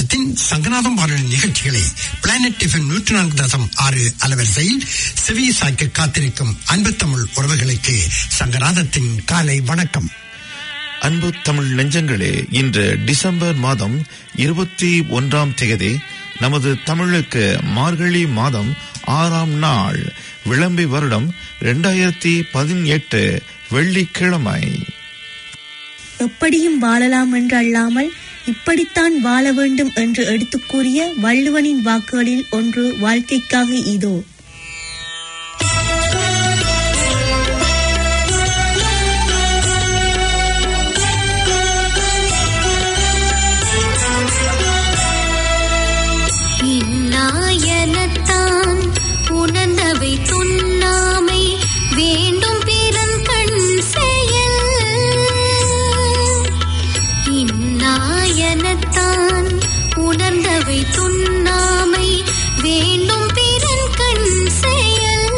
நிறுவனத்தின் சங்கநாதம் வானொலி நிகழ்ச்சிகளை பிளானட் டிஃபன் நூற்றி நான்கு தசம் ஆறு அலவரிசையில் செவி சாய்க்க காத்திருக்கும் அன்பு தமிழ் உறவுகளுக்கு சங்கநாதத்தின் காலை வணக்கம் அன்பு தமிழ் நெஞ்சங்களே இன்று டிசம்பர் மாதம் இருபத்தி ஒன்றாம் தேதி நமது தமிழுக்கு மார்கழி மாதம் ஆறாம் நாள் விளம்பி வருடம் இரண்டாயிரத்தி பதினெட்டு வெள்ளிக்கிழமை எப்படியும் வாழலாம் என்று அல்லாமல் இப்படித்தான் வாழ வேண்டும் என்று எடுத்துக் கூறிய வள்ளுவனின் வாக்குகளில் ஒன்று வாழ்க்கைக்காக இதோ இந்நாயனத்தான் உணர்ந்தவை துண்ணாமை வேண்டும் பிறன் கண் செயல் இந்நாயனத்தான் உணர்ந்தவை துண்ணாமை வேண்டும் பிறன் கண் செயல்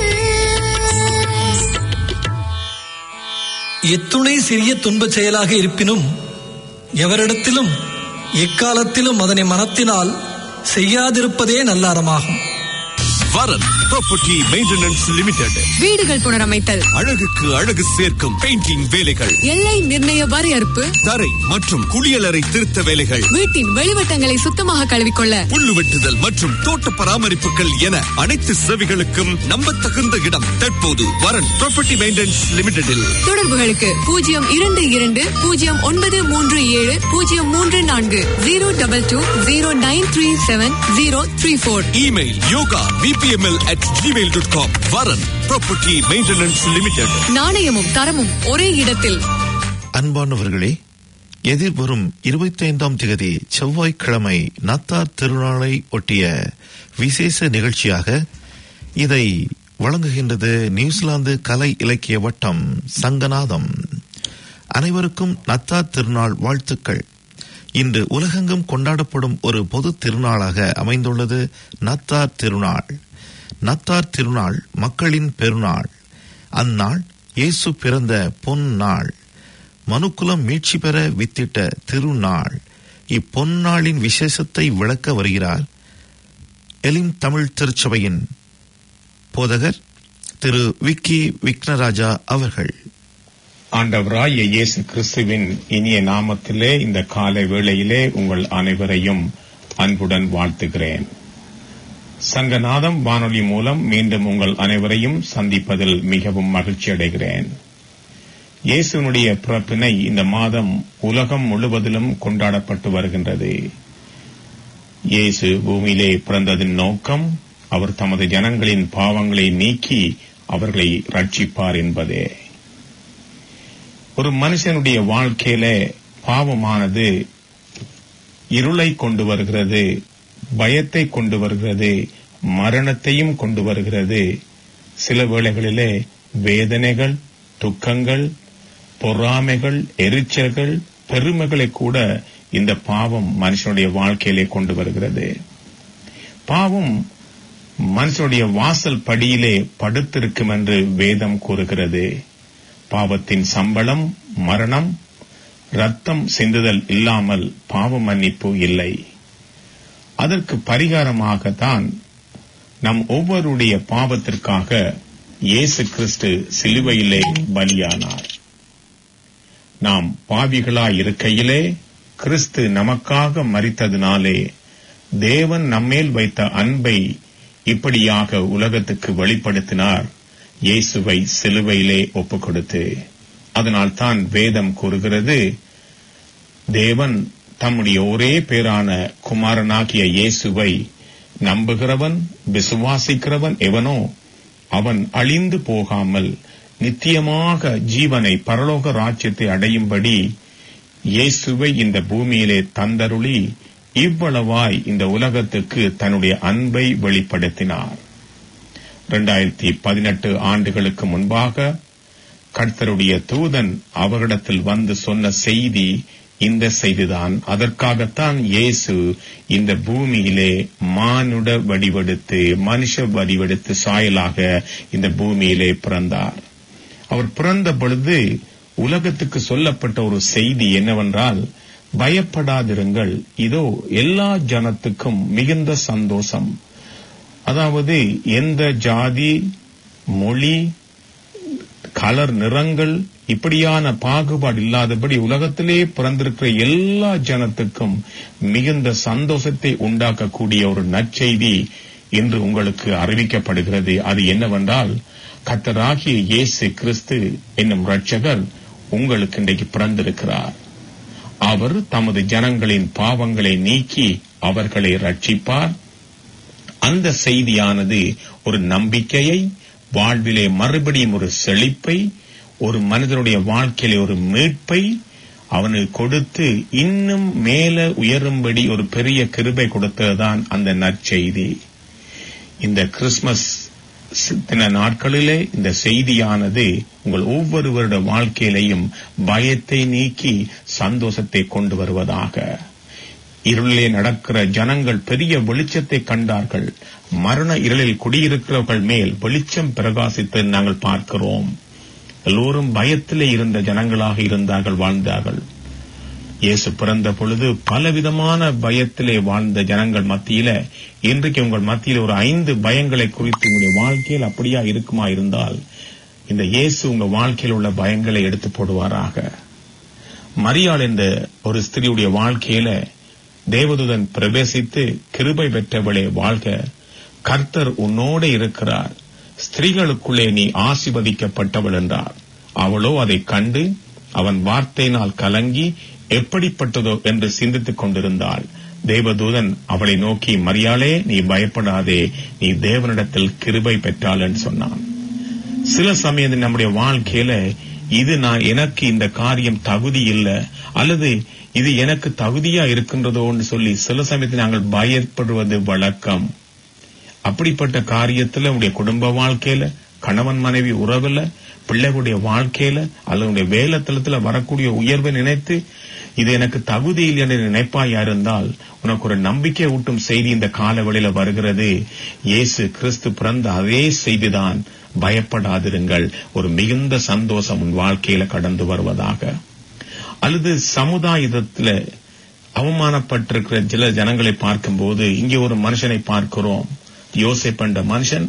எத்துணை சிறிய துன்பச் செயலாக இருப்பினும் எவரிடத்திலும் எக்காலத்திலும் அதனை மனத்தினால் செய்யாதிருப்பதே நல்ல அறமாகும் வரன் ப்ராப்பர்ட்டி மெயின்டெனன்ஸ் லிமிடெட் வீடுகள் புனரமைத்தல் அழகுக்கு அழகு சேர்க்கும் பெயிண்டிங் வேலைகள் எல்லை நிர்ணய வரையறுப்பு தரை மற்றும் குளியலறை திருத்த வேலைகள் வீட்டின் வெளிவட்டங்களை சுத்தமாக கழுவிக்கொள்ள புல்லு வெட்டுதல் மற்றும் தோட்ட பராமரிப்புகள் என அனைத்து சேவைகளுக்கும் நம்பத்தகுந்த இடம் தற்போது வரன் ப்ராப்பர்ட்டி மெயின்டெனன்ஸ் லிமிடெடில் தொடர்புகளுக்கு பூஜ்ஜியம் இரண்டு இரண்டு பூஜ்ஜியம் ஒன்பது மூன்று ஏழு பூஜ்ஜியம் மூன்று நான்கு zero double two zero nine three seven zero three four email yoga P P M L at Gmail dot com Varan property maintenance limited நாணயமும் தரமும் ஒரே இடத்தில் அன்பானவர்களே எதிர்வரும் இருபத்தி ஐந்தாம் தேதி செவ்வாய்க்கிழமை நத்தார் திருநாளை ஒட்டிய விசேஷ நிகழ்ச்சியாக இதை வழங்குகின்றது நியூசிலாந்து கலை இலக்கிய வட்டம் சங்கநாதம் அனைவருக்கும் நத்தார் திருநாள் வாழ்த்துக்கள் இன்று உலகெங்கும் கொண்டாடப்படும் ஒரு பொது திருநாளாக அமைந்துள்ளது நத்தார் திருநாள் நத்தார் திருநாள் மக்களின் பெருநாள் அந்நாள் இயேசு பிறந்த பொன் நாள் மனுக்குலம் மீட்சி பெற வித்திட்ட திருநாள் இப்பொன்னாளின் விசேஷத்தை விளக்க வருகிறார் எலிம் தமிழ் திருச்சபையின் போதகர் திரு விக்கி விக்னராஜா அவர்கள் ஆண்டவராய இயேசு கிறிஸ்துவின் இனிய நாமத்திலே இந்த காலை வேளையிலே உங்கள் அனைவரையும் அன்புடன் வாழ்த்துகிறேன் சங்கநாதம் வானொலி மூலம் மீண்டும் உங்கள் அனைவரையும் சந்திப்பதில் மிகவும் மகிழ்ச்சி அடைகிறேன் இயேசுனுடைய பிறப்பினை இந்த மாதம் உலகம் முழுவதிலும் கொண்டாடப்பட்டு வருகின்றது இயேசு பூமியிலே பிறந்ததின் நோக்கம் அவர் தமது ஜனங்களின் பாவங்களை நீக்கி அவர்களை ரட்சிப்பார் என்பதே ஒரு மனுஷனுடைய வாழ்க்கையில பாவமானது இருளை கொண்டு வருகிறது பயத்தை கொண்டு வருகிறது மரணத்தையும் கொண்டு வருகிறது சில வேளைகளிலே வேதனைகள் துக்கங்கள் பொறாமைகள் எரிச்சல்கள் பெருமைகளை கூட இந்த பாவம் மனுஷனுடைய வாழ்க்கையிலே கொண்டு வருகிறது பாவம் மனுஷனுடைய வாசல் படியிலே படுத்திருக்கும் என்று வேதம் கூறுகிறது பாவத்தின் சம்பளம் மரணம் ரத்தம் சிந்துதல் இல்லாமல் பாவ மன்னிப்பு இல்லை அதற்கு பரிகாரமாகத்தான் நம் ஒவ்வொருடைய பாவத்திற்காக இயேசு கிறிஸ்து சிலுவையிலே பலியானார் நாம் பாவிகளாய் இருக்கையிலே கிறிஸ்து நமக்காக மறித்ததினாலே தேவன் நம்மேல் வைத்த அன்பை இப்படியாக உலகத்துக்கு வெளிப்படுத்தினார் இயேசுவை சிலுவையிலே ஒப்புக் கொடுத்து அதனால் தான் வேதம் கூறுகிறது தேவன் தம்முடைய ஒரே பேரான குமாரனாகிய இயேசுவை நம்புகிறவன் விசுவாசிக்கிறவன் எவனோ அவன் அழிந்து போகாமல் நித்தியமாக ஜீவனை பரலோக ராஜ்யத்தை அடையும்படி இயேசுவை இந்த பூமியிலே தந்தருளி இவ்வளவாய் இந்த உலகத்துக்கு தன்னுடைய அன்பை வெளிப்படுத்தினார் இரண்டாயிரத்தி பதினெட்டு ஆண்டுகளுக்கு முன்பாக கர்த்தருடைய தூதன் அவரிடத்தில் வந்து சொன்ன செய்தி இந்த செய்திதான் அதற்காகத்தான் இயேசு இந்த பூமியிலே மானுட வடிவெடுத்து மனுஷ வடிவெடுத்து சாயலாக இந்த பூமியிலே பிறந்தார் அவர் பிறந்த பொழுது உலகத்துக்கு சொல்லப்பட்ட ஒரு செய்தி என்னவென்றால் பயப்படாதிருங்கள் இதோ எல்லா ஜனத்துக்கும் மிகுந்த சந்தோஷம் அதாவது எந்த ஜாதி மொழி கலர் நிறங்கள் இப்படியான பாகுபாடு இல்லாதபடி உலகத்திலே பிறந்திருக்கிற எல்லா ஜனத்துக்கும் மிகுந்த சந்தோஷத்தை உண்டாக்கக்கூடிய ஒரு நற்செய்தி இன்று உங்களுக்கு அறிவிக்கப்படுகிறது அது என்னவென்றால் கத்தராகிய இயேசு கிறிஸ்து என்னும் இரட்சகர் உங்களுக்கு இன்றைக்கு பிறந்திருக்கிறார் அவர் தமது ஜனங்களின் பாவங்களை நீக்கி அவர்களை ரட்சிப்பார் அந்த செய்தியானது ஒரு நம்பிக்கையை வாழ்விலே மறுபடியும் ஒரு செழிப்பை ஒரு மனிதனுடைய வாழ்க்கையிலே ஒரு மீட்பை அவனுக்கு கொடுத்து இன்னும் மேல உயரும்படி ஒரு பெரிய கிருபை கொடுத்ததுதான் அந்த நற்செய்தி இந்த கிறிஸ்துமஸ் தின நாட்களிலே இந்த செய்தியானது உங்கள் ஒவ்வொருவருடைய வாழ்க்கையிலையும் பயத்தை நீக்கி சந்தோஷத்தை கொண்டு வருவதாக இருளிலே நடக்கிற ஜனங்கள் பெரிய வெளிச்சத்தை கண்டார்கள் மரண இருளில் குடியிருக்கிறவர்கள் மேல் வெளிச்சம் பிரகாசித்து நாங்கள் பார்க்கிறோம் எல்லோரும் பயத்திலே இருந்த ஜனங்களாக இருந்தார்கள் வாழ்ந்தார்கள் இயேசு பிறந்த பொழுது பலவிதமான பயத்திலே வாழ்ந்த ஜனங்கள் மத்தியில இன்றைக்கு உங்கள் மத்தியில் ஒரு ஐந்து பயங்களை குறித்து உங்களுடைய வாழ்க்கையில் அப்படியா இருக்குமா இருந்தால் இந்த இயேசு உங்க வாழ்க்கையில் உள்ள பயங்களை எடுத்து போடுவாராக மரியாள் என்ற ஒரு ஸ்திரியுடைய வாழ்க்கையில தேவதுதன் பிரவேசித்து கிருபை பெற்றவளே வாழ்க கர்த்தர் உன்னோட இருக்கிறார் ஸ்திரீகளுக்குள்ளே நீ ஆசிர்வதிக்கப்பட்டவள் என்றார் அவளோ அதைக் கண்டு அவன் வார்த்தையினால் கலங்கி எப்படிப்பட்டதோ என்று சிந்தித்துக் கொண்டிருந்தாள் தேவதூதன் அவளை நோக்கி மரியாளே நீ பயப்படாதே நீ தேவனிடத்தில் கிருபை பெற்றாள் என்று சொன்னான் சில சமயம் நம்முடைய வாழ்க்கையில இது நான் எனக்கு இந்த காரியம் தகுதி இல்ல அல்லது இது எனக்கு தகுதியா இருக்கின்றதோன்னு சொல்லி சில சமயத்தில் நாங்கள் பயப்படுவது வழக்கம் அப்படிப்பட்ட காரியத்துல உடைய குடும்ப வாழ்க்கையில கணவன் மனைவி உறவுல பிள்ளைகளுடைய வாழ்க்கையில அல்லது வேலைத்தளத்துல வரக்கூடிய உயர்வை நினைத்து இது எனக்கு தகுதி இல்லை என்று நினைப்பாயா இருந்தால் உனக்கு ஒரு நம்பிக்கை ஊட்டும் செய்தி இந்த காலவெளியில வருகிறது இயேசு கிறிஸ்து பிறந்த அதே செய்திதான் பயப்படாதிருங்கள் ஒரு மிகுந்த சந்தோஷம் உன் வாழ்க்கையில கடந்து வருவதாக அல்லது சமுதாயத்துல அவமானப்பட்டிருக்கிற சில ஜனங்களை பார்க்கும்போது இங்கே ஒரு மனுஷனை பார்க்கிறோம் யோசிப் என்ற மனுஷன்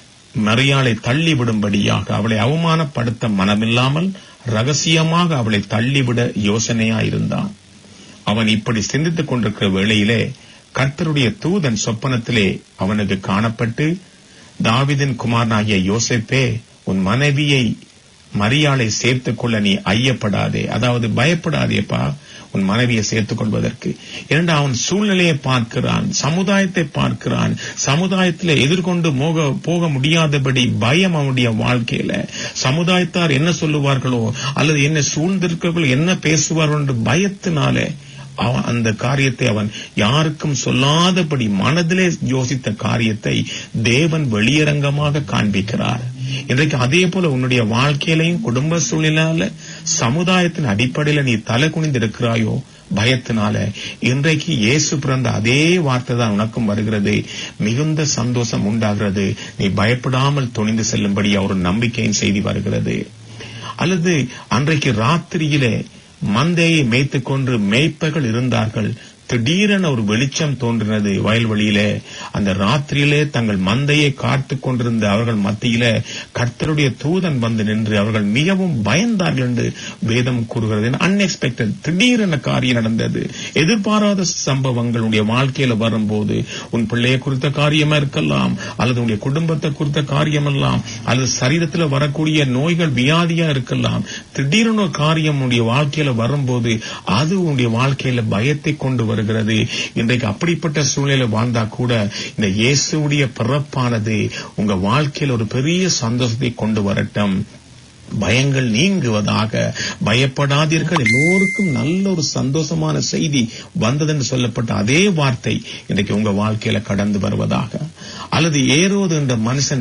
மரியாளை தள்ளிவிடும்படியாக அவளை அவமானப்படுத்த மனமில்லாமல் ரகசியமாக அவளை தள்ளிவிட யோசனையா இருந்தான் அவன் இப்படி சிந்தித்துக் கொண்டிருக்கிற வேளையிலே கர்த்தருடைய தூதன் சொப்பனத்திலே அவனுக்கு காணப்பட்டு தாவிதின் குமாரனாகிய யோசிப்பே உன் மனைவியை மரியாளை சேர்த்துக் கொள்ள நீ ஐயப்படாதே அதாவது பயப்படாதேப்பா உன் மனைவியை சேர்த்துக் கொள்வதற்கு இரண்டு அவன் சூழ்நிலையை பார்க்கிறான் சமுதாயத்தை பார்க்கிறான் சமுதாயத்தில் எதிர்கொண்டு மோக போக முடியாதபடி பயம் அவனுடைய வாழ்க்கையில சமுதாயத்தார் என்ன சொல்லுவார்களோ அல்லது என்ன சூழ்ந்திருக்கிறவர்கள் என்ன பேசுவார்கள் என்று பயத்தினாலே அவன் அந்த காரியத்தை அவன் யாருக்கும் சொல்லாதபடி மனதிலே யோசித்த காரியத்தை தேவன் வெளியரங்கமாக காண்பிக்கிறார் இன்றைக்கு அதே போல உன்னுடைய வாழ்க்கையிலையும் குடும்ப சூழ்நிலையால சமுதாயத்தின் அடிப்படையில நீ தலை குனிந்து இருக்கிறாயோ பயத்தினால இன்றைக்கு இயேசு பிறந்த அதே வார்த்தை தான் உனக்கும் வருகிறது மிகுந்த சந்தோஷம் உண்டாகிறது நீ பயப்படாமல் துணிந்து செல்லும்படி ஒரு நம்பிக்கையின் செய்தி வருகிறது அல்லது அன்றைக்கு ராத்திரியிலே மந்தையை மேய்த்துக் கொண்டு மேய்ப்பர்கள் இருந்தார்கள் திடீரென ஒரு வெளிச்சம் தோன்றினது வயல்வெளியிலே அந்த ராத்திரியிலே தங்கள் மந்தையை காத்து கொண்டிருந்த அவர்கள் மத்தியில கர்த்தருடைய தூதன் வந்து நின்று அவர்கள் மிகவும் பயந்தார்கள் என்று வேதம் கூறுகிறது அன்எக்ஸ்பெக்டட் திடீரென காரியம் நடந்தது எதிர்பாராத சம்பவங்கள் உடைய வாழ்க்கையில வரும்போது உன் பிள்ளையை குறித்த காரியமா இருக்கலாம் அல்லது உன்னுடைய குடும்பத்தை குறித்த காரியம் எல்லாம் அல்லது சரீரத்தில் வரக்கூடிய நோய்கள் வியாதியா இருக்கலாம் திடீரென ஒரு காரியம் உன்னுடைய வாழ்க்கையில வரும்போது அது உன்னுடைய வாழ்க்கையில பயத்தை கொண்டு வரும் வருகிறது இன்றைக்கு அப்படிப்பட்ட சூழ்நிலை வாழ்ந்தா கூட இந்த இயேசுடைய பிறப்பானது உங்க வாழ்க்கையில் ஒரு பெரிய சந்தோஷத்தை கொண்டு வரட்டும் பயங்கள் நீங்குவதாக பயப்படாதீர்கள் எல்லோருக்கும் நல்ல ஒரு சந்தோஷமான செய்தி வந்ததென்று சொல்லப்பட்ட அதே வார்த்தை இன்றைக்கு உங்க வாழ்க்கையில கடந்து வருவதாக அல்லது ஏரோது என்ற மனுஷன்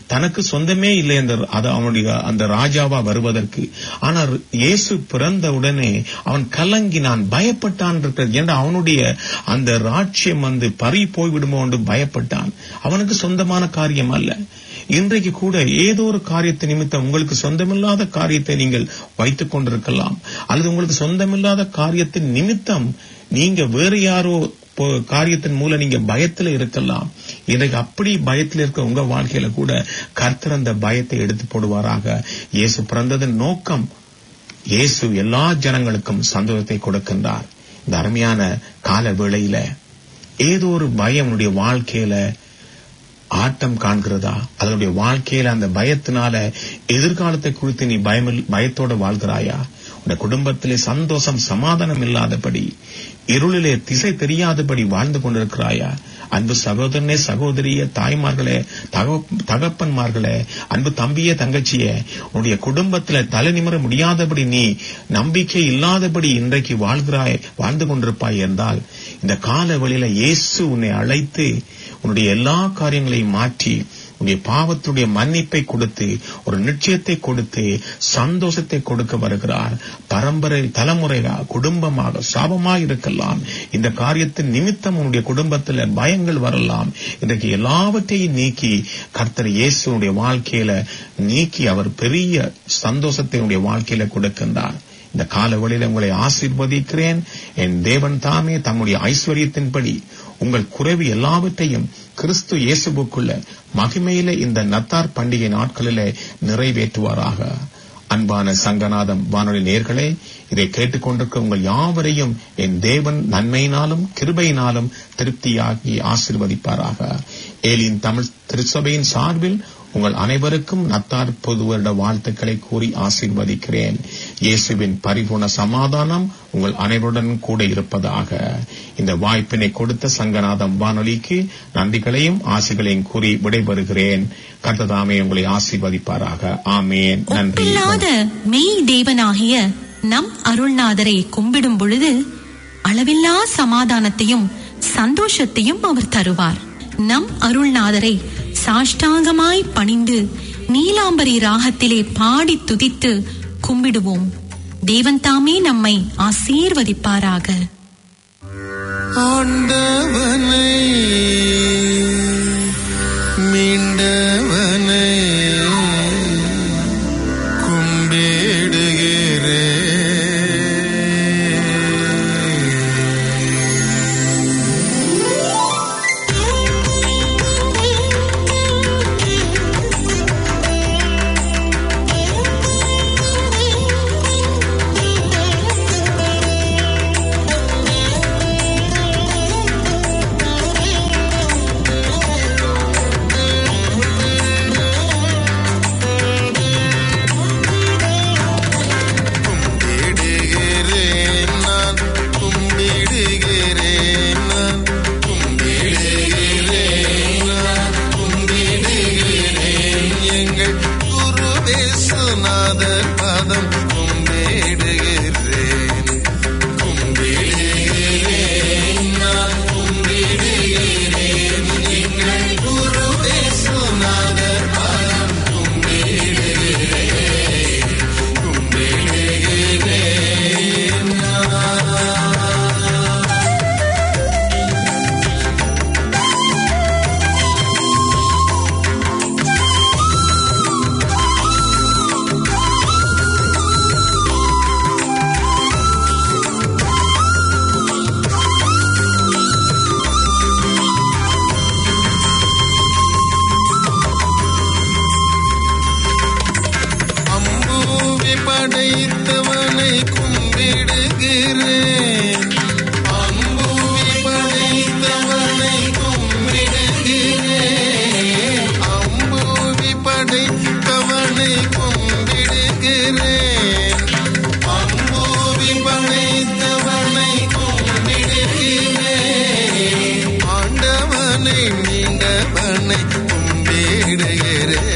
தனக்கு சொந்தமே இல்லை அந்த அது அவனுடைய அந்த ராஜாவா வருவதற்கு ஆனால் இயேசு பிறந்த உடனே அவன் கலங்கினான் பயப்பட்டான் இருக்கிறது ஏன்னா அவனுடைய அந்த ராட்சியம் வந்து பறி போய்விடுமோ என்று பயப்பட்டான் அவனுக்கு சொந்தமான காரியம் அல்ல இன்றைக்கு கூட ஏதோ ஒரு காரியத்தை நிமித்தம் உங்களுக்கு சொந்தமில்லாத காரியத்தை நீங்கள் வைத்துக் கொண்டிருக்கலாம் அல்லது உங்களுக்கு சொந்தமில்லாத காரியத்தின் நிமித்தம் நீங்க வேறு யாரோ போ- காரியத்தின் மூலம் நீங்க பயத்துல இருக்கலாம் இன்றைக்கு அப்படி பயத்துல இருக்க உங்க வாழ்க்கையில கூட கர்த்தர் அந்த பயத்தை எடுத்து போடுவாராக இயேசு பிறந்ததன் நோக்கம் இயேசு எல்லா ஜனங்களுக்கும் சந்தோஷத்தை கொடுக்கின்றார் இந்த அருமையான கால வேளையில ஏதோ ஒரு பயம் உன்னுடைய வாழ்க்கையில ஆட்டம் காண்கிறதா அதனுடைய வாழ்க்கையில அந்த பயத்தினால எதிர்காலத்தை குறித்து நீ பயமில் பயத்தோட வாழ்கிறாயா உன் குடும்பத்திலே சந்தோஷம் சமாதானம் இல்லாதபடி இருளிலே திசை தெரியாதபடி வாழ்ந்து கொண்டிருக்கிறாயா அன்பு சகோதரனே சகோதரிய தாய்மார்களே தகப்ப- தகப்பன்மார்களே அன்பு தம்பியே தங்கச்சியே உன்னுடைய குடும்பத்துல தலை நிமிர முடியாதபடி நீ நம்பிக்கை இல்லாதபடி இன்றைக்கு வாழ்கிறாய் வாழ்ந்து கொண்டிருப்பாய் என்றால் இந்த கால வழியில இயேசு உன்னை அழைத்து உன்னுடைய எல்லா காரியங்களையும் மாற்றி உன்னுடைய பாவத்துடைய மன்னிப்பை கொடுத்து ஒரு நிச்சயத்தை கொடுத்து சந்தோஷத்தை கொடுக்க வருகிறார் பரம்பரை தலைமுறையாக குடும்பமாக சாபமாக இருக்கலாம் இந்த காரியத்தின் நிமித்தம் உன்னுடைய குடும்பத்தில் பயங்கள் வரலாம் இன்றைக்கு எல்லாவற்றையும் நீக்கி கர்த்தர் இயேசுனுடைய வாழ்க்கையில நீக்கி அவர் பெரிய சந்தோஷத்தை உன்னுடைய வாழ்க்கையில கொடுக்கின்றார் இந்த கால வழியில உங்களை ஆசீர்வதிக்கிறேன் என் தேவன் தாமே தம்முடைய ஐஸ்வர்யத்தின்படி உங்கள் குறைவு எல்லாவற்றையும் கிறிஸ்து இயேசுவுக்குள்ள மகிமையில இந்த நத்தார் பண்டிகை நாட்களிலே நிறைவேற்றுவாராக அன்பான சங்கநாதம் வானொலி நேர்களே இதை கேட்டுக்கொண்டிருக்க உங்கள் யாவரையும் என் தேவன் நன்மையினாலும் கிருபையினாலும் திருப்தியாகி ஆசீர்வதிப்பாராக ஏலியின் தமிழ் திருச்சபையின் சார்பில் உங்கள் அனைவருக்கும் நத்தார் பொது வருட வாழ்த்துக்களை கூறி ஆசீர்வதிக்கிறேன் இயேசுவின் பரிபூர்ண சமாதானம் உங்கள் அனைவருடன் கூட இருப்பதாக இந்த வாய்ப்பினை கொடுத்த சங்கநாதம் வானொலிக்கு நன்றிகளையும் ஆசைகளையும் கூறி விடைபெறுகிறேன் கர்த்ததாமே உங்களை ஆசீர்வதிப்பாராக ஆமேன் நன்றி ஒப்பில்லாத மெய் தேவனாகிய நம் அருள்நாதரை கும்பிடும் பொழுது அளவில்லா சமாதானத்தையும் சந்தோஷத்தையும் அவர் தருவார் நம் அருள்நாதரை சாஷ்டாங்கமாய் பணிந்து நீலாம்பரி ராகத்திலே பாடி துதித்து கும்பிடுவோம் தேவன் தாமே நம்மை ஆசீர்வதிப்பாராக ஆண்டவனை மீண்டவனை கும்பிடுகிறேன் கும்பிடுகிறேன் நான் கும்பிடுகிறேன் நான் கும்பிடுகிறேன் நான் கும்பிடுகிறேன் எங்கள் குருவேசுநாதர் பதம் கும்பிடுகிறேன் கும்பிடுகிறேன் நான் கும்பிடுகிறேன் எங்கள் குருவேசுநாதர் பதம் கும்பிடுகிறேன் கும்பிடுகிறேன் அம்பூவி படைத்தவனை கும்பிடுகிறேன் அம்பூவி படைத்தவனை கும்பிடுகிறேன் அம்பூவி படைத்தவனை கும்பிடுகிறேன் அம்பூவி படைத்தவனை கும்பிடுகிறேன் ஆண்டவனை நீண்டவனை கும்பிடுகிறேன்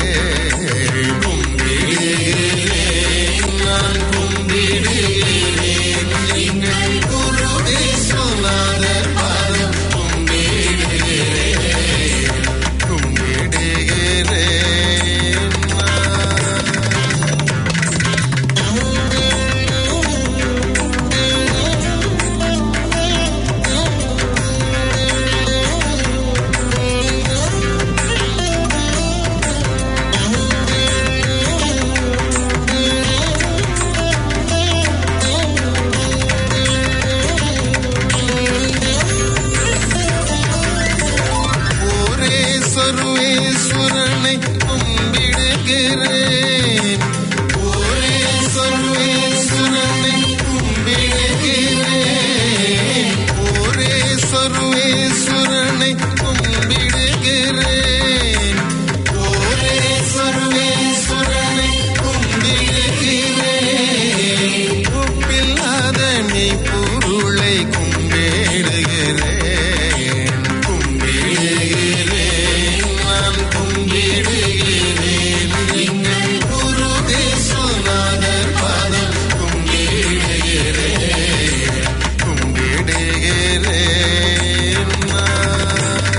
கும்பிடுகிறேன் நான் கும்பிடுகிறேன் நீங்கள் குருவேசுநாதர் பாதம் கும்பிடுகிறேன் கும்பிடுகிறேன் சர்வேஸ்வரனை கும்பிடுகிறேன் ஒரே சர்வேஸ்வரனை கும்பிடுகிறேன் ஒரே சர்வேஸ்வரனை கும்பிடுகிறேன் ஒரே சர்வேஸ்வரனை கும்பிடுகிறேன் ஒப்பில்லாத நீ பொருளை கும்பிடுகிறேன் கும்பிடுகிறேன் நான் கும்பிடுகிறேன் நீங்கள் குரு தேசுநாதர் பாதம் கும்பிடுகிறேன் கும்பிடுகிறேன் நான்.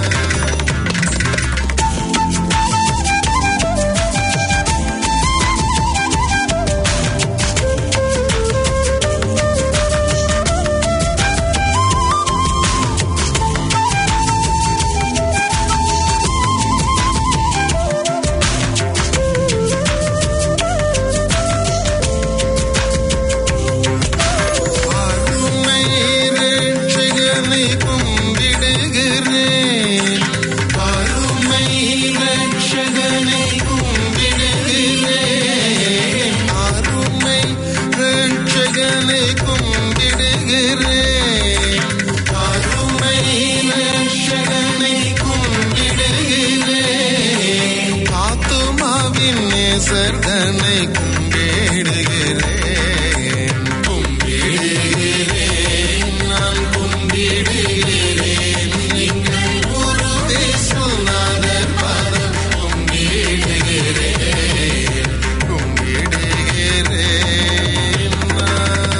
அருமை ரட்சகனை கும்பிடுகிறேன் அருமை ரட்சகனை கும்பிடுகிறேன் அருமை ரட்சகனை கும்பிடுகிறேன் அருமை ரட்சகனை கும்பிடுகிறேன் ஆத்துமாவின் நேசர்தனை கும்பிடுகிறேன் கும்பிடுகிறேன் நான் கும்பிடுகிறேன் நீங்கள் குரு தேசுநாதர் பாதம் கும்பிடுகிறேன் கும்பிடுகிறேன் நான்.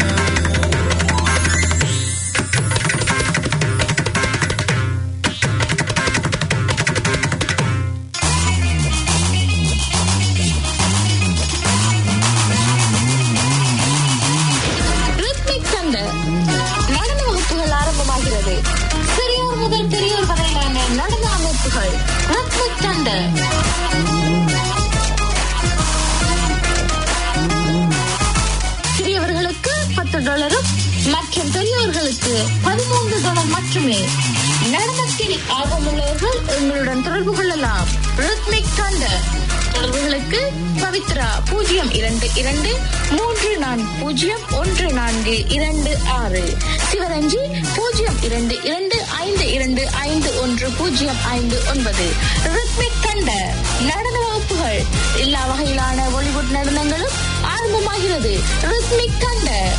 ரித்மிக் சண்டை நடன வகுப்புகள் ஆரம்பமாகிறது சிறியோர் முதல் பெரியோர் வரையிலான நடன அமைப்புகள் ரித்மிக் சண்டை சிறியவர்களுக்கு பத்து டாலரும் மற்றும் பெரியவர்களுக்கு பதிமூன்று டாலர் மட்டுமே நடனத்தில் ஆர்வமுள்ளவர்கள் எங்களுடன் தொடர்பு கொள்ளலாம் ரித்மிக் தண்டர் தொடர்புகளுக்கு பவித்ரா பூஜ்ஜியம் இரண்டு இரண்டு மூன்று நான்கு பூஜ்ஜியம் ஒன்று நான்கு இரண்டு ஆறு சிவரஞ்சி பூஜ்ஜியம் இரண்டு இரண்டு ஐந்து இரண்டு ஐந்து ஒன்று பூஜ்ஜியம் ஐந்து ஒன்பது ரித்மிக் தண்டர் நடன வகுப்புகள் எல்லா வகையிலான பாலிவுட் நடனங்களும் ஆரம்பமாகிறது ரித்மிக் தண்டர்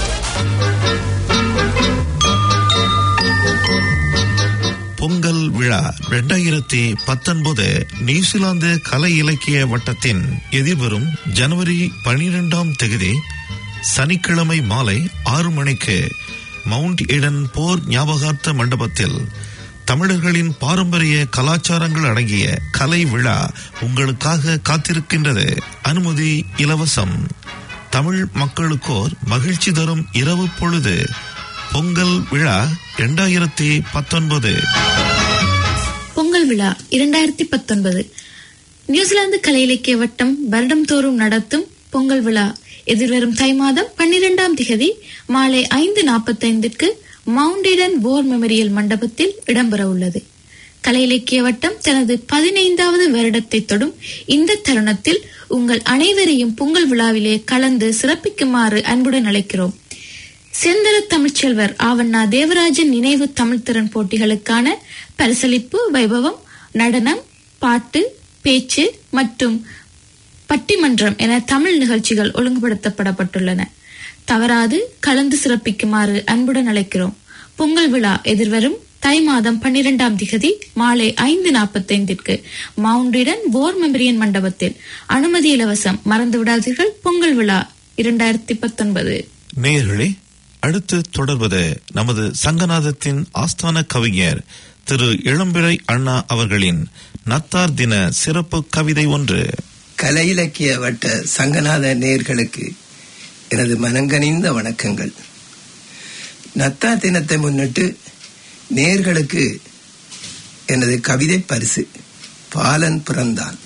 பொங்கல் விழா இரண்டாயிரத்தி பத்தொன்பது நியூசிலாந்து கலை இலக்கிய வட்டத்தின் எதிர்வரும் ஜனவரி பனிரெண்டாம் தேதி சனிக்கிழமை மாலை ஆறு மணிக்கு மவுண்ட் ஈடன் போர் ஞாபகார்த்த மண்டபத்தில் தமிழர்களின் பாரம்பரிய கலாச்சாரங்கள் அடங்கிய கலை விழா உங்களுக்காக காத்திருக்கின்றது அனுமதி இலவசம் தமிழ் மக்களுக்கோர் மகிழ்ச்சி தரும் இரவு பொழுது பொங்கல் விழா இரண்டாயிரத்தி பத்தொன்பது பொங்கல் விழா இரண்டாயிரத்தி பத்தொன்பது நியூசிலாந்து கலை இலக்கிய வட்டம் வருடம் தோறும் நடத்தும் பொங்கல் விழா எதிர்வரும் தை மாதம் பன்னிரெண்டாம் திகதி மாலை ஐந்து நாற்பத்தைந்துக்கு மவுண்டேடன் போர் மெமரியல் மண்டபத்தில் இடம்பெற உள்ளது கலை இலக்கிய வட்டம் தனது பதினைந்தாவது வருடத்தை தொடும் இந்த தருணத்தில் உங்கள் அனைவரையும் பொங்கல் விழாவிலே கலந்து சிறப்பிக்குமாறு அன்புடன் அழைக்கிறோம் செந்தர தமிழ்ச்செல்வர் ஆவண்ணா தேவராஜன் நினைவு தமிழ்த்திறன் போட்டிகளுக்கான பரிசளிப்பு வைபவம் நடனம் பாட்டு பேச்சு மற்றும் பட்டிமன்றம் என தமிழ் நிகழ்ச்சிகள் ஒழுங்குபடுத்தப்படப்பட்டுள்ளன தவறாது கலந்து சிறப்பிக்குமாறு அன்புடன் அழைக்கிறோம் பொங்கல் விழா எதிர்வரும் தை மாதம் பன்னிரெண்டாம் திகதி மாலை ஐந்து நாற்பத்தைந்திற்கு மவுண்டிடன் போர் மெமரியன் மண்டபத்தில் அனுமதி இலவசம் மறந்து விடாதீர்கள் பொங்கல் விழா இரண்டாயிரத்தி பத்தொன்பது நேயர்களே அடுத்து தொடர்வது நமது சங்கநாதத்தின் ஆஸ்தான கவிஞர் திரு இளம்பிறை அண்ணா அவர்களின் நத்தார் தின சிறப்பு கவிதை ஒன்று கலை இலக்கிய வட்ட சங்கநாத நேர்களுக்கு எனது மனங்கனிந்த வணக்கங்கள் நத்தா தினத்தை முன்னிட்டு நேர்களுக்கு எனது கவிதை பரிசு பாலன் பிறந்தான்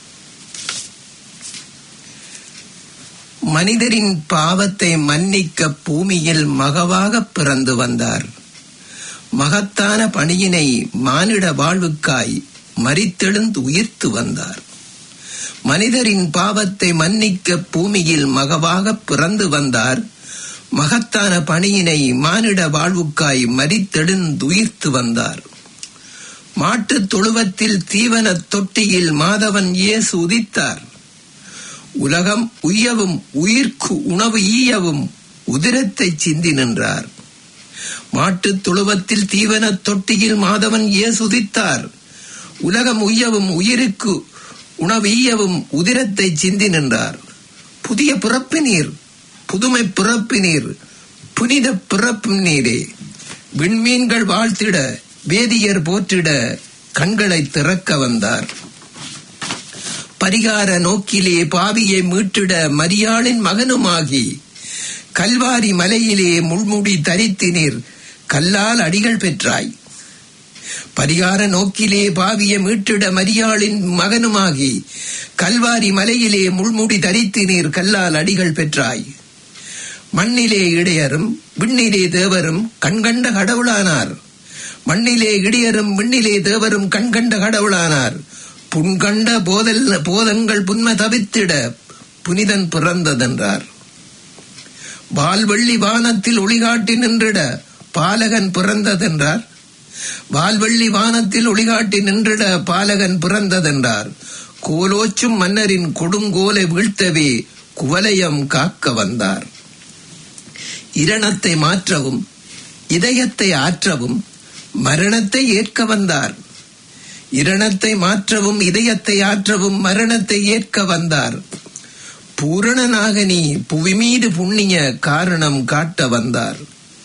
மனிதரின் பாவத்தை மன்னிக்க பூமியில் மகவாக பிறந்து வந்தார் மகத்தான பணியினை மானிட வாழ்வுக்காய் மரித்தெழுந்து உயிர்த்து வந்தார் மனிதரின் பாவத்தை மன்னிக்க பூமியில் மகவாக பிறந்து வந்தார் மகத்தான பணியினை மானிட வாழ்வுக்காய் மரித்தெழுந்துயிர்த்து வந்தார் மாட்டுத் தொழுவத்தில் தீவன தொட்டியில் மாதவன் இயேசு உதித்தார் உலகம் உய்யவும் உயிர்க்கு உணவு ஈயவும் உதிரத்தை சிந்தி நின்றார் மாட்டுத் தொழுவத்தில் தீவன தொட்டியில் மாதவன் இயேசு உதித்தார் உலகம் உய்யவும் உயிருக்கு உணவு ஈயவும் உதிரத்தை சிந்தி நின்றார் புதிய பிறப்பு நீர் புதுமை பிறப்பு நீர் புனித பிறப்பு நீரே விண்மீன்கள் வாழ்த்திட வேதியர் போற்றிட கண்களை திறக்க வந்தார் பரிகார நோக்கிலே பாவியை மீட்டிட மரியாளின் மகனுமாகி கல்வாரி மலையிலே முள்முடி தரித்தினீர் கல்லால் அடிகள் பெற்றாய் பரிகார நோக்கிலே பாவிய மீட்டிட மரியாளின் மகனுமாகி கல்வாரி மலையிலே முள்முடி தரித்தினீர் கல்லால் அடிகள் பெற்றாய் மண்ணிலே இடையரும் விண்ணிலே தேவரும் கண்கண்ட கடவுளானார் மண்ணிலே இடையரும் விண்ணிலே தேவரும் கண்கண்ட கடவுளானார் புண்கண்ட போதல் போதங்கள் புன்ம தவித்திட புனிதன் பிறந்ததென்றார் வால்வெள்ளி வானத்தில் ஒளிகாட்டி நின்றிட பாலகன் பிறந்ததென்றார் வால்வெள்ளி வானத்தில் ஒளிகாட்டி நின்றிட பாலகன் பிறந்ததென்றார் கோலோச்சும் மன்னரின் கொடுங்கோலை வீழ்த்தவே குவலயம் காக்க வந்தார் இரணத்தை மாற்றவும் இதயத்தை ஆற்றவும் மரணத்தை ஏற்க வந்தார் இரணத்தை மாற்றவும் இதயத்தை ஆற்றவும் மரணத்தை ஏற்க வந்தார் பூரணனாக நீ புவி மீது புண்ணிய காரணம் காட்ட வந்தார்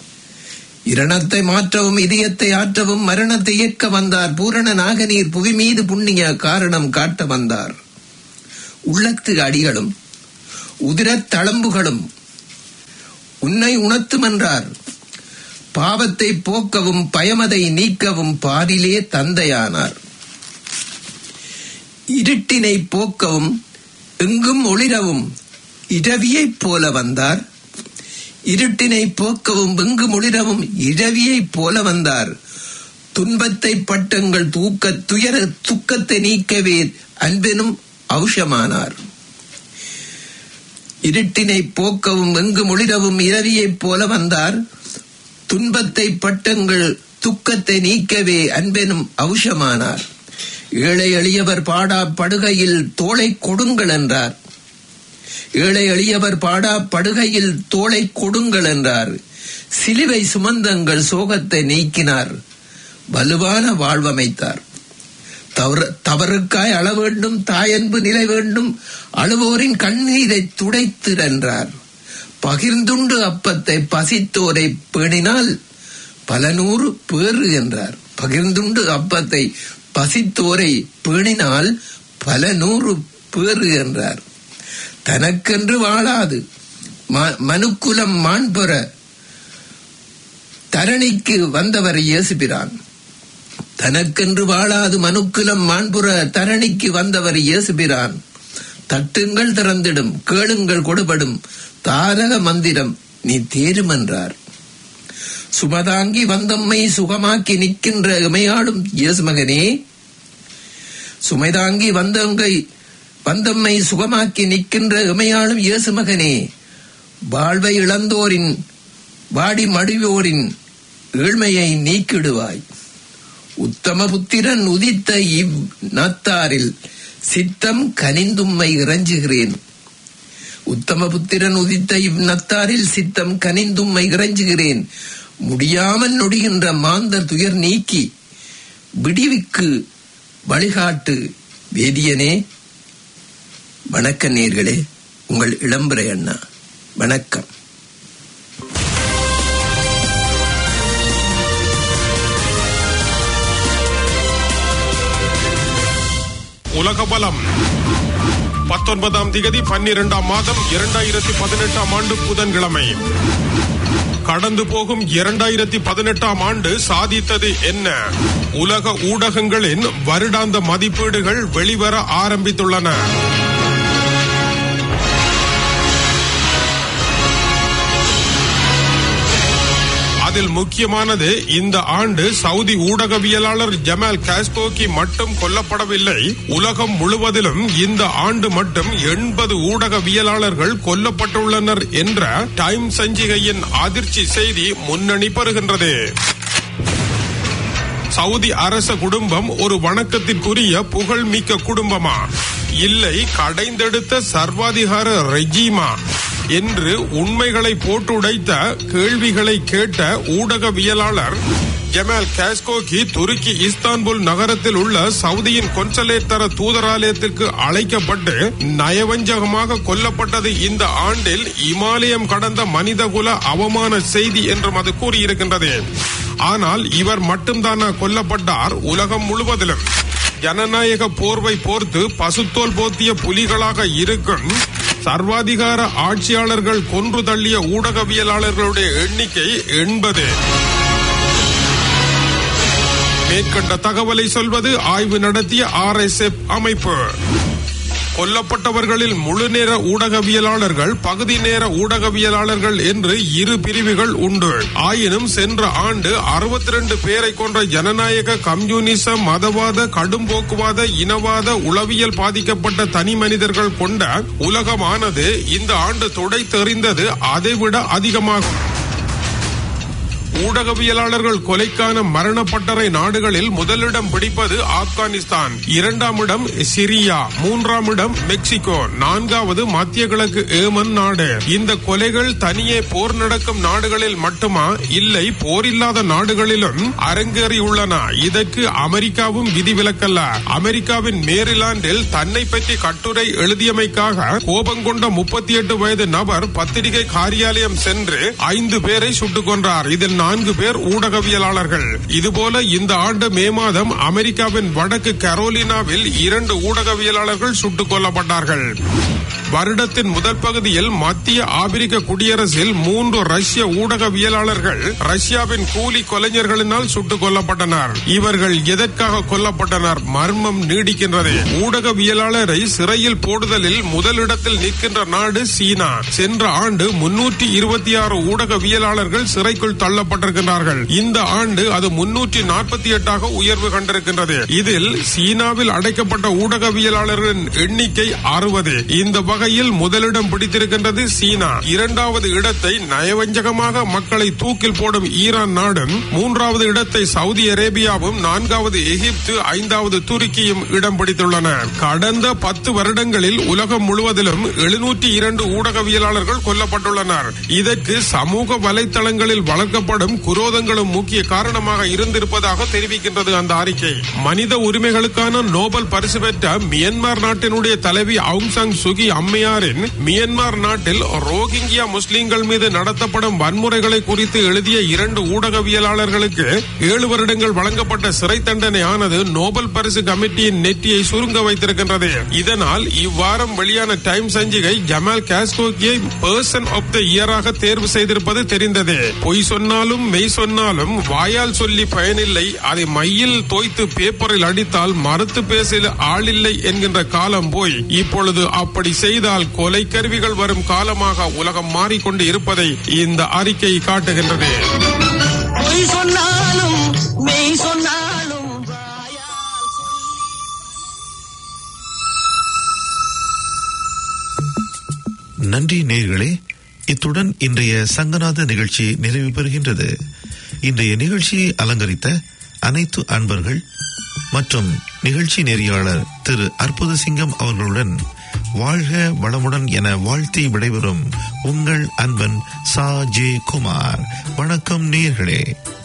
இரணத்தை மாற்றவும் இதயத்தை ஆற்றவும் மரணத்தை ஏற்க வந்தார் பூரணனாக நீர் புவி மீது புண்ணிய காரணம் காட்ட வந்தார் உள்ளத்து அடிகளும் உதிரத் தளம்புகளும் உன்னை உணர்த்துமென்றார் பாவத்தை போக்கவும் பயமதை நீக்கவும் பாரிலே தந்தையானார் இருட்டினை போக்கவும் எங்கும் ஒளிரவும் இரவியைப் போல வந்தார் இருட்டினை போக்கவும் எங்கும் ஒளிரவும் இரவியைப் போல வந்தார் துன்பத்தை பட்டங்கள் தூக்க துயர துக்கத்தை நீக்கவே அன்பெனும் ஔஷமானார் இருட்டினை போக்கவும் எங்கும் ஒளிரவும் இரவியைப் போல வந்தார் துன்பத்தை பட்டங்கள் துக்கத்தை நீக்கவே அன்பெனும் ஔஷமானார் ஏழை எளியவர் பாடா படுகையில் தோளை கொடுங்கள் என்றார் ஏழை எளியவர் பாடா படுகையில் தோளை கொடுங்கள் என்றார் சிலுவை சுமந்தங்கள் சோகத்தை நீக்கினார் வலுவான வாழ்வமைத்தார் தவறு தவறுக்காய் அழ வேண்டும் தாயன்பு நிலை வேண்டும் அழுவோரின் கண்ணீரை துடைத்திர் என்றார் பகிர்ந்துண்டு அப்பத்தை பசித்தோரை பேணினால் பல நூறு பேறு என்றார் பகிர்ந்துண்டு அப்பத்தை பசித்தோரை பேணினால் பல நூறு பேறு என்றார் தனக்கென்று வாழாது ம- மனுக்குலம் மாண்பெற தரணிக்கு வந்தவர் இயேசுபிரான் தனக்கென்று வாழாது மனுக்குலம் மாண்புற தரணிக்கு வந்தவர் இயேசுபிரான் தட்டுங்கள் திறந்திடும் கேளுங்கள் கொடுபடும் தாரக மந்திரம் நீ தேருமென்றார் சுமதாங்கி வந்தம்மை சுகமாக்கி நிற்கின்ற இமையாடும் இயேசு மகனே சுமைதாங்கி வந்தங்கை வந்தம்மை சுகமாக்கி நிற்கின்ற இமையாளும் இயேசு மகனே வாழ்வை இழந்தோரின் வாடி மடிவோரின் ஏழ்மையை நீக்கிடுவாய் உத்தம புத்திரன் உதித்த இவ் நத்தாரில் சித்தம் கனிந்தும்மை இறைஞ்சுகிறேன் உத்தம புத்திரன் உதித்த இவ் நத்தாரில் சித்தம் கனிந்தும்மை இறைஞ்சுகிறேன் முடியாமல் நொடிகின்ற மாந்தர் துயர் நீக்கி விடிவுக்கு வழிகாட்டு வேதியனே வணக்க நேர்களே உங்கள் இளம்புரை அண்ணா வணக்கம் உலக பலம் பத்தொன்பதாம் திகதி பன்னிரெண்டாம் மாதம் இரண்டாயிரத்தி பதினெட்டாம் ஆண்டு புதன்கிழமை கடந்து போகும் இரண்டாயிரத்தி பதினெட்டாம் ஆண்டு சாதித்தது என்ன உலக ஊடகங்களின் வருடாந்த மதிப்பீடுகள் வெளிவர ஆரம்பித்துள்ளன அதில் முக்கியமானது இந்த ஆண்டு சவுதி ஊடகவியலாளர் ஜமால் காஸ்கோகி மட்டும் கொல்லப்படவில்லை உலகம் முழுவதிலும் இந்த ஆண்டு மட்டும் எண்பது ஊடகவியலாளர்கள் கொல்லப்பட்டுள்ளனர் என்ற டைம் சஞ்சிகையின் அதிர்ச்சி செய்தி முன்னணி பெறுகின்றது சவுதி அரச குடும்பம் ஒரு வணக்கத்திற்குரிய புகழ்மிக்க குடும்பமா இல்லை கடைந்தெடுத்த சர்வாதிகார ரெஜிமா என்று உண்மைகளை போட்டுடைத்த கேள்விகளை கேட்ட ஊடகவியலாளர் ஜமால் காஸ்கோகி துருக்கி இஸ்தான்புல் நகரத்தில் உள்ள சவுதியின் கொன்சலேத்தர தூதராலயத்திற்கு அழைக்கப்பட்டு நயவஞ்சகமாக கொல்லப்பட்டது இந்த ஆண்டில் இமாலயம் கடந்த மனிதகுல அவமான செய்தி என்றும் அது கூறியிருக்கின்றது ஆனால் இவர் மட்டும்தானா கொல்லப்பட்டார் உலகம் முழுவதிலும் ஜனநாயக போர்வை போர்த்து பசுத்தோல் போத்திய புலிகளாக இருக்கும் சர்வாதிகார ஆட்சியாளர்கள் கொன்று தள்ளிய ஊடகவியலாளர்களுடைய எண்ணிக்கை எண்பது மேற்கண்ட தகவலை சொல்வது ஆய்வு நடத்திய ஆர் எஸ் எஃப் அமைப்பு கொல்லப்பட்டவர்களில் முழு நேர ஊடகவியலாளர்கள் பகுதி நேர ஊடகவியலாளர்கள் என்று இரு பிரிவுகள் உண்டு ஆயினும் சென்ற ஆண்டு அறுபத்தி ரெண்டு பேரை கொன்ற ஜனநாயக கம்யூனிச மதவாத கடும்போக்குவாத இனவாத உளவியல் பாதிக்கப்பட்ட தனி மனிதர்கள் கொண்ட உலகமானது இந்த ஆண்டு துடைத்தெறிந்தது அதைவிட அதிகமாகும் ஊடகவியலாளர்கள் கொலைக்கான மரண பட்டறை நாடுகளில் முதலிடம் பிடிப்பது ஆப்கானிஸ்தான் இரண்டாம் இடம் சிரியா மூன்றாம் இடம் மெக்சிகோ நான்காவது மத்திய கிழக்கு ஏமன் நாடு இந்த கொலைகள் தனியே போர் நடக்கும் நாடுகளில் மட்டுமா இல்லை போரில்லாத நாடுகளிலும் அரங்கேறியுள்ளன இதற்கு அமெரிக்காவும் விதிவிலக்கல்ல அமெரிக்காவின் மேரிலாண்டில் தன்னை பற்றி கட்டுரை எழுதியமைக்காக கோபம் கொண்ட முப்பத்தி எட்டு வயது நபர் பத்திரிகை காரியாலயம் சென்று ஐந்து பேரை சுட்டுக் கொன்றார் இதில் நான்கு பேர் ஊடகவியலாளர்கள் இதுபோல இந்த ஆண்டு மே மாதம் அமெரிக்காவின் வடக்கு கரோலினாவில் இரண்டு ஊடகவியலாளர்கள் சுட்டுக் கொல்லப்பட்டார்கள் வருடத்தின் முதல் பகுதியில் மத்திய ஆப்பிரிக்க குடியரசில் மூன்று ரஷ்ய ஊடகவியலாளர்கள் ரஷ்யாவின் கூலி கொலைஞர்களினால் சுட்டுக் கொல்லப்பட்டனர் இவர்கள் எதற்காக கொல்லப்பட்டனர் மர்மம் நீடிக்கின்றது ஊடகவியலாளரை சிறையில் போடுதலில் முதலிடத்தில் நிற்கின்ற நாடு சீனா சென்ற ஆண்டு முன்னூற்றி இருபத்தி ஆறு ஊடகவியலாளர்கள் சிறைக்குள் தள்ளப்பட்டிருக்கிறார்கள் இந்த ஆண்டு அது முன்னூற்றி நாற்பத்தி எட்டாக உயர்வு கண்டிருக்கின்றது இதில் சீனாவில் அடைக்கப்பட்ட ஊடகவியலாளர்களின் எண்ணிக்கை அறுபது இந்த வகையில் முதலிடம் பிடித்திருக்கின்றது சீனா இரண்டாவது இடத்தை நயவஞ்சகமாக மக்களை தூக்கில் போடும் ஈரான் நாடும் மூன்றாவது இடத்தை சவுதி அரேபியாவும் நான்காவது எகிப்து ஐந்தாவது துருக்கியும் இடம் பிடித்துள்ளன கடந்த பத்து வருடங்களில் உலகம் முழுவதிலும் எழுநூற்றி இரண்டு ஊடகவியலாளர்கள் கொல்லப்பட்டுள்ளனர் இதற்கு சமூக வலைத்தளங்களில் வளர்க்கப்படும் குரோதங்களும் முக்கிய காரணமாக இருந்திருப்பதாக தெரிவிக்கின்றது அந்த அறிக்கை மனித உரிமைகளுக்கான நோபல் பரிசு பெற்ற மியன்மார் நாட்டினுடைய தலைவி அவுங் சாங் சுகி அம்மையாரின் மியன்மார் நாட்டில் ரோஹிங்கியா முஸ்லிம்கள் மீது நடத்தப்படும் வன்முறைகளை குறித்து எழுதிய இரண்டு ஊடகவியலாளர்களுக்கு ஏழு வருடங்கள் வழங்கப்பட்ட சிறை தண்டனை ஆனது நோபல் பரிசு கமிட்டியின் நெற்றியை சுருங்க வைத்திருக்கின்றது இதனால் இவ்வாரம் வெளியான டைம் சஞ்சிகை ஜமால் காஸ்கோக்கியை பர்சன் ஆஃப் த இயராக தேர்வு செய்திருப்பது தெரிந்தது பொய் சொன்னாலும் மெய் சொன்னாலும் வாயால் சொல்லி பயனில்லை அதை மையில் தோய்த்து பேப்பரில் அடித்தால் மறுத்து பேச ஆளில்லை என்கின்ற காலம் போய் இப்பொழுது அப்படி செய்தால் கொலை கருவிகள் வரும் காலமாக உலகம் மாறிக்கொண்டு இருப்பதை இந்த அறிக்கை காட்டுகின்றது பொய் சொன்னாலும் மெய் சொன்னாலும் நன்றி நேர்களே இத்துடன் இன்றைய சங்கநாத நிகழ்ச்சி நிறைவு பெறுகின்றது இன்றைய நிகழ்ச்சியை அலங்கரித்த அனைத்து அன்பர்கள் மற்றும் நிகழ்ச்சி நெறியாளர் திரு அற்புத சிங்கம் அவர்களுடன் வாழ்க வளமுடன் என வாழ்த்தி விடைபெறும் உங்கள் அன்பன் சா ஜே குமார் வணக்கம் நேர்களே